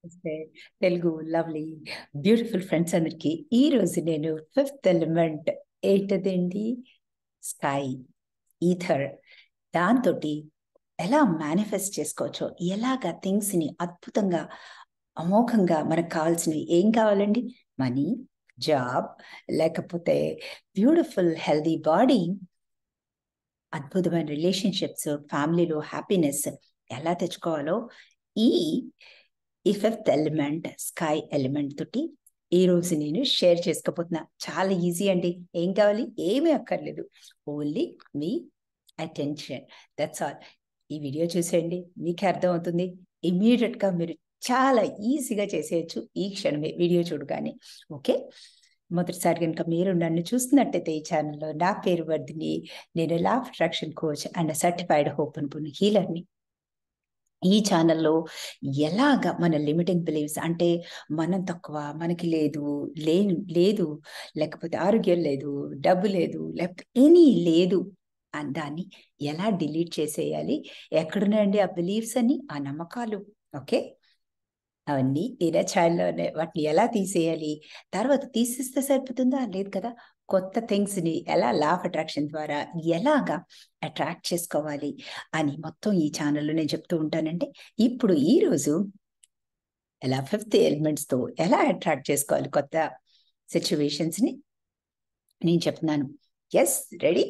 నమస్తే Telugu lovely beautiful friends అందరికి ఈ రోజు నేను ఫిఫ్త్ ఎలిమెంట్ ఏంటదండి స్కై ఈథర్ దాంతో ఎలా మేనిఫెస్ట్ చేసుకోవచ్చో ఎలాగ థింగ్స్ ని అద్భుతంగా అమోఘంగా మనకు కావాల్సినవి ఏం కావాలండి మనీ జాబ్ లేకపోతే బ్యూటిఫుల్ హెల్దీ బాడీ అద్భుతమైన రిలేషన్షిప్స్ ఫ్యామిలీలో హ్యాపీనెస్ ఎలా తెచ్చుకోవాలో ఈ ఈ ఫిఫ్త్ ఎలిమెంట్ స్కై ఎలిమెంట్ తోటి ఈ రోజు నేను షేర్ చేసుకోబోతున్నా చాలా ఈజీ అండి ఏం కావాలి ఏమీ అక్కర్లేదు ఓన్లీ మీ అటెన్షన్ దట్స్ ఆల్ ఈ వీడియో చూసేయండి మీకు అర్థమవుతుంది ఇమీడియట్ గా మీరు చాలా ఈజీగా చేసేయచ్చు ఈ క్షణమే వీడియో చూడగానే ఓకే మొదటిసారి కనుక మీరు నన్ను చూస్తున్నట్టయితే ఈ ఛానల్లో నా పేరు వర్ధిని నేను law of attraction coach and certified హోప్ అనుకున్న హీలర్ని ఈ ఛానల్లో ఎలాగ మన లిమిటింగ్ బిలీవ్స్ అంటే మనం తక్కువ మనకి లేదు లే లేదు లేకపోతే ఆరోగ్యం లేదు డబ్బు లేదు లేకపోతే ఎనీ లేదు అని దాన్ని ఎలా డిలీట్ చేసేయాలి ఎక్కడున్నాయండి ఆ బిలీఫ్స్ అని ఆ నమ్మకాలు ఓకే అవన్నీ ఇదే ఛానల్లోనే వాటిని ఎలా తీసేయాలి తర్వాత తీసేస్తే సరిపోతుందా లేదు కదా కొత్త థింగ్స్ని ఎలా లాఫ్ అట్రాక్షన్ ద్వారా ఎలాగా అట్రాక్ట్ చేసుకోవాలి అని మొత్తం ఈ ఛానల్లో నేను చెప్తూ ఉంటానంటే ఇప్పుడు ఈరోజు ఎలా ఫిఫ్త్ ఎలిమెంట్స్తో ఎలా అట్రాక్ట్ చేసుకోవాలి కొత్త సిచ్యువేషన్స్ని నేను చెప్తున్నాను ఎస్ రెడీ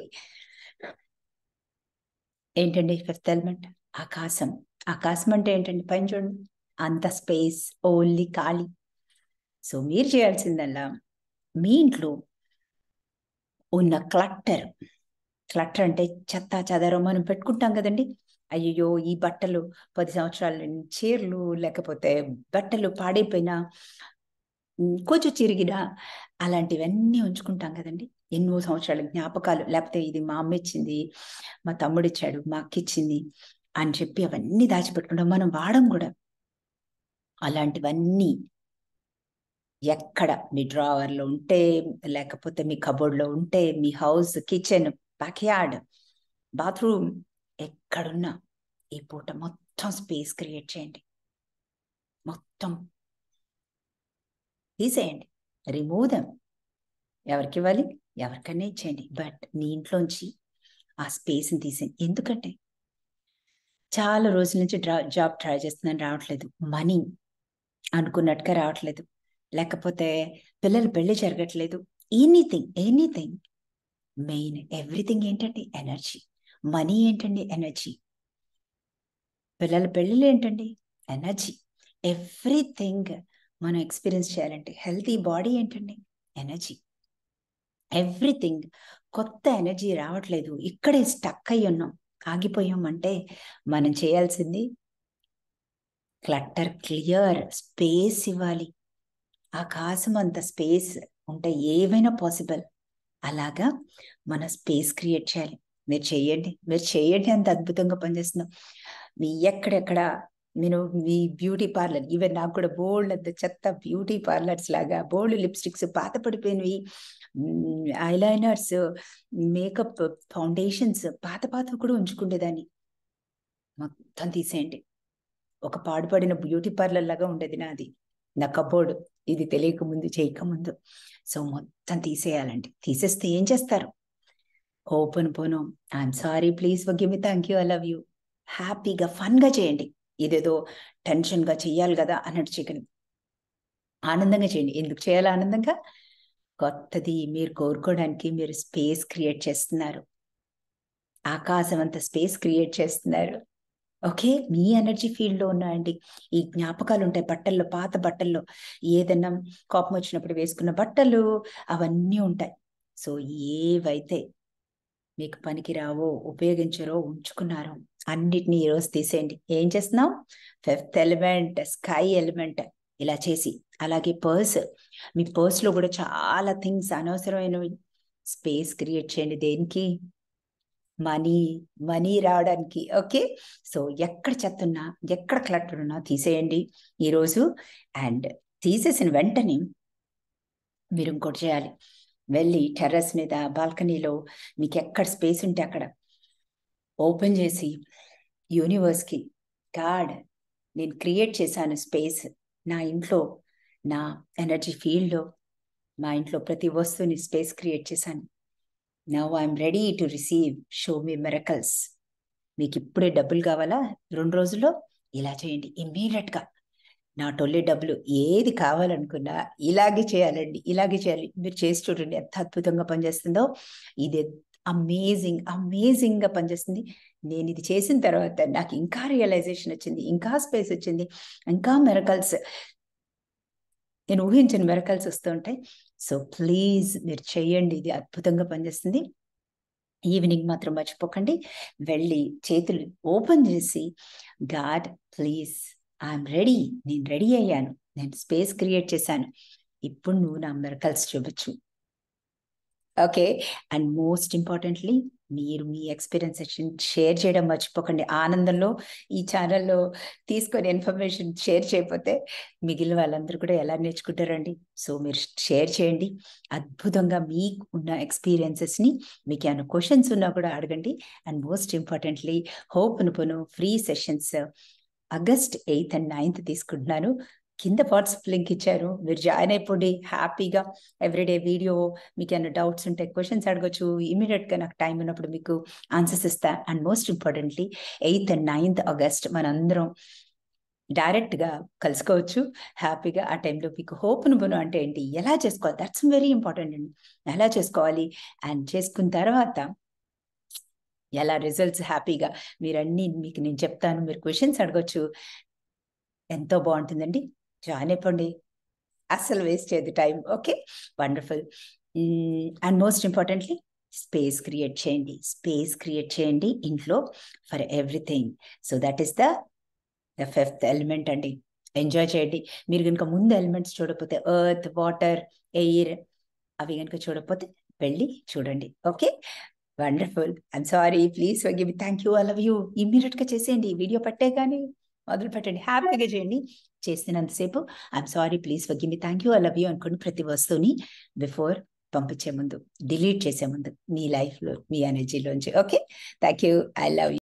ఏంటండి ఫిఫ్త్ ఎలిమెంట్ ఆకాశం ఆకాశం అంటే ఏంటండి పైన చూడండి అంత స్పేస్ ఓన్లీ ఖాళీ సో మీరు చేయాల్సిందల్లా మీ ఇంట్లో ఉన్న క్లట్టర్ క్లట్టర్ అంటే చెత్త చెదరం మనం పెట్టుకుంటాం కదండి అయ్యో ఈ బట్టలు పది సంవత్సరాల చీరలు లేకపోతే బట్టలు పాడైపోయినా కొంచెం చిరిగిన అలాంటివన్నీ ఉంచుకుంటాం కదండి ఎన్నో సంవత్సరాల జ్ఞాపకాలు లేకపోతే ఇది మా అమ్మ ఇచ్చింది మా తమ్ముడు ఇచ్చాడు మా అక్క ఇచ్చింది అని చెప్పి అవన్నీ దాచిపెట్టుకుంటాం మనం వాడం కూడా అలాంటివన్నీ ఎక్కడ మీ డ్రావర్లో ఉంటే లేకపోతే మీ కబోర్డ్లో ఉంటే మీ హౌస్ కిచెన్ బ్యాక్యార్డ్ బాత్రూమ్ ఎక్కడున్నా ఈ పూట మొత్తం స్పేస్ క్రియేట్ చేయండి మొత్తం తీసేయండి రిమూవ్ దెమ్ ఎవరికి ఇవ్వాలి ఎవరికైనా ఇచ్చేయండి బట్ నీ ఇంట్లోంచి ఆ స్పేస్ని తీసేయండి ఎందుకంటే చాలా రోజుల నుంచి డ్రా జాబ్ ట్రై చేస్తున్నాను రావట్లేదు మనీ అనుకున్నట్టుగా రావట్లేదు లేకపోతే పిల్లలు పెళ్లి జరగట్లేదు ఎనీథింగ్ ఎనీథింగ్ మెయిన్ ఎవ్రీథింగ్ ఏంటండి ఎనర్జీ మనీ ఏంటండి ఎనర్జీ పిల్లల పెళ్ళిళ్ళు ఏంటండి ఎనర్జీ ఎవ్రీథింగ్ మనం ఎక్స్పీరియన్స్ చేయాలంటే హెల్తీ బాడీ ఏంటండి ఎనర్జీ ఎవ్రీథింగ్ కొత్త ఎనర్జీ రావట్లేదు ఇక్కడే స్టక్ అయి ఉన్నాం ఆగిపోయాం అంటే మనం చేయాల్సింది క్లట్టర్ క్లియర్ స్పేస్ ఇవ్వాలి ఆకాశం అంత స్పేస్ ఉంటే ఏవైనా పాసిబుల్ అలాగా మన స్పేస్ క్రియేట్ చేయాలి మీరు చేయండి మీరు చేయండి అంత అద్భుతంగా పనిచేస్తున్నాం మీ ఎక్కడెక్కడ నేను మీ బ్యూటీ పార్లర్ ఈవెన్ నాకు కూడా బోల్డ్ అంత చెత్త బ్యూటీ పార్లర్స్ లాగా బోల్డ్ లిప్స్టిక్స్ పాత పడిపోయినవి ఐలైనర్స్ మేకప్ ఫౌండేషన్స్ పాత పాత కూడా ఉంచుకునేదాన్ని మొత్తం తీసేయండి ఒక పాడుపడిన బ్యూటీ పార్లర్ లాగా ఉండేది నాది నా కబోర్డు ఇది తెలియక ముందు చేయక ముందు సో మొత్తం తీసేయాలండి తీసేస్తే ఏం చేస్తారు ఓపెన్ పోను I'm sorry please give me thank you I love you హ్యాపీగా ఫన్గా చేయండి ఇదేదో టెన్షన్గా చెయ్యాలి కదా అన్నట్టు చేయకండి ఆనందంగా చేయండి ఎందుకు చేయాలి ఆనందంగా కొత్తది మీరు కోరుకోవడానికి మీరు స్పేస్ క్రియేట్ చేస్తున్నారు ఆకాశం అంత స్పేస్ క్రియేట్ చేస్తున్నారు ఓకే మీ ఎనర్జీ ఫీల్డ్లో ఉన్నాయండి ఈ జ్ఞాపకాలు ఉంటాయి బట్టల్లో పాత బట్టల్లో ఏదన్నా కోపం వచ్చినప్పుడు వేసుకున్న బట్టలు అవన్నీ ఉంటాయి సో ఏవైతే మీకు పనికి రావో ఉపయోగించరో ఉంచుకున్నారో అన్నిటినీ ఈరోజు తీసేయండి ఏం చేస్తున్నాం ఫిఫ్త్ ఎలిమెంట్ స్కై ఎలిమెంట్ ఇలా చేసి అలాగే పర్స్ మీ పర్స్లో కూడా చాలా థింగ్స్ అనవసరమైనవి స్పేస్ క్రియేట్ చేయండి దేనికి మనీ మనీ రావడానికి ఓకే సో ఎక్కడ చెత్తున్నా ఎక్కడ క్లటర్ ఉన్నా తీసేయండి ఈరోజు అండ్ తీసేసిన వెంటనే మీరు ఇంకోటి చేయాలి వెళ్ళి టెర్రస్ మీద బాల్కనీలో మీకు ఎక్కడ స్పేస్ ఉంటే అక్కడ ఓపెన్ చేసి యూనివర్స్కి గాడ్ నేను క్రియేట్ చేశాను స్పేస్ నా ఇంట్లో నా ఎనర్జీ ఫీల్డ్లో మా ఇంట్లో ప్రతి వస్తువుని స్పేస్ క్రియేట్ చేశాను now I'm ready to receive show me miracles మీకు ఇప్పుడే డబ్బులు కావాలా రెండు రోజుల్లో ఇలా చేయండి ఇమ్మీడియట్గా నాట్ ఓన్లీ డబ్బులు ఏది కావాలనుకున్నా ఇలాగే చేయాలండి ఇలాగే చేయాలి మీరు చేసి చూడండి ఎంత అద్భుతంగా పనిచేస్తుందో ఇది అమేజింగ్ అమేజింగ్గా పనిచేస్తుంది నేను ఇది చేసిన తర్వాత నాకు ఇంకా రియలైజేషన్ వచ్చింది ఇంకా స్పేస్ వచ్చింది ఇంకా మెరకల్స్ నేను ఊహించిన మెరకల్స్ వస్తూ ఉంటాయి సో ప్లీజ్ మీరు చేయండి ఇది అద్భుతంగా పనిచేస్తుంది ఈవినింగ్ మాత్రం మర్చిపోకండి వెళ్ళి చేతులు ఓపెన్ చేసి గాడ్ ప్లీజ్ ఐఎమ్ రెడీ నేను రెడీ అయ్యాను నేను స్పేస్ క్రియేట్ చేశాను ఇప్పుడు నువ్వు నా మెరకల్స్ చూపచ్చు ఓకే అండ్ మోస్ట్ ఇంపార్టెంట్లీ మీరు మీ ఎక్స్పీరియన్స్ షేర్ చేయడం మర్చిపోకండి ఆనందంలో ఈ ఛానల్లో తీసుకొని ఇన్ఫర్మేషన్ షేర్ చేయకపోతే మిగిలిన వాళ్ళందరూ కూడా ఎలా నేర్చుకుంటారండి సో మీరు షేర్ చేయండి అద్భుతంగా మీకు ఉన్న ఎక్స్పీరియన్సెస్ని మీకు ఏమైనా క్వశ్చన్స్ ఉన్నా కూడా అడగండి అండ్ మోస్ట్ ఇంపార్టెంట్లీ హోప్ అనుకును free sessions August eighth and ninth తీసుకుంటున్నాను కింద వాట్సాప్ లింక్ ఇచ్చారు మీరు జాయిన్ అయిపోండి హ్యాపీగా ఎవ్రీడే వీడియో మీకు ఏమైనా డౌట్స్ ఉంటే క్వశ్చన్స్ అడగచ్చు ఇమీడియట్గా నాకు టైం ఉన్నప్పుడు మీకు ఆన్సర్స్ ఇస్తా and most importantly eighth and ninth August మనందరం డైరెక్ట్గా కలుసుకోవచ్చు హ్యాపీగా ఆ టైంలో మీకు హోప్ నువ్వును అంటే ఏంటి ఎలా చేసుకోవాలి దట్స్ వెరీ ఇంపార్టెంట్ అండి ఎలా చేసుకోవాలి అండ్ చేసుకున్న తర్వాత ఎలా రిజల్ట్స్ హ్యాపీగా మీరన్నీ మీకు నేను చెప్తాను మీరు క్వశ్చన్స్ అడగచ్చు ఎంతో బాగుంటుందండి జాయిన్ అయిపోండి అస్సలు వేస్ట్ చేయదు time okay wonderful and most importantly space create చేయండి స్పేస్ క్రియేట్ చేయండి ఇంట్లో for everything so that is the the fifth element అండి ఎంజాయ్ చేయండి మీరు కనుక ముందు ఎలిమెంట్స్ చూడకపోతే ఎర్త్ వాటర్ ఎయిర్ అవి కనుక చూడకపోతే వెళ్ళి చూడండి okay wonderful I'm sorry please give thank you I love you ఇమ్మీడియట్గా చేసేయండి వీడియో పట్టే కానీ మొదలు పెట్టండి హ్యాపీగా చేయండి చేసినంతసేపు I'm sorry please give me thank you I love you అనుకోండి ప్రతి వస్తువుని బిఫోర్ పంపించే ముందు డిలీట్ చేసే ముందు మీ లైఫ్లో మీ ఎనర్జీలోంచి okay thank you I love you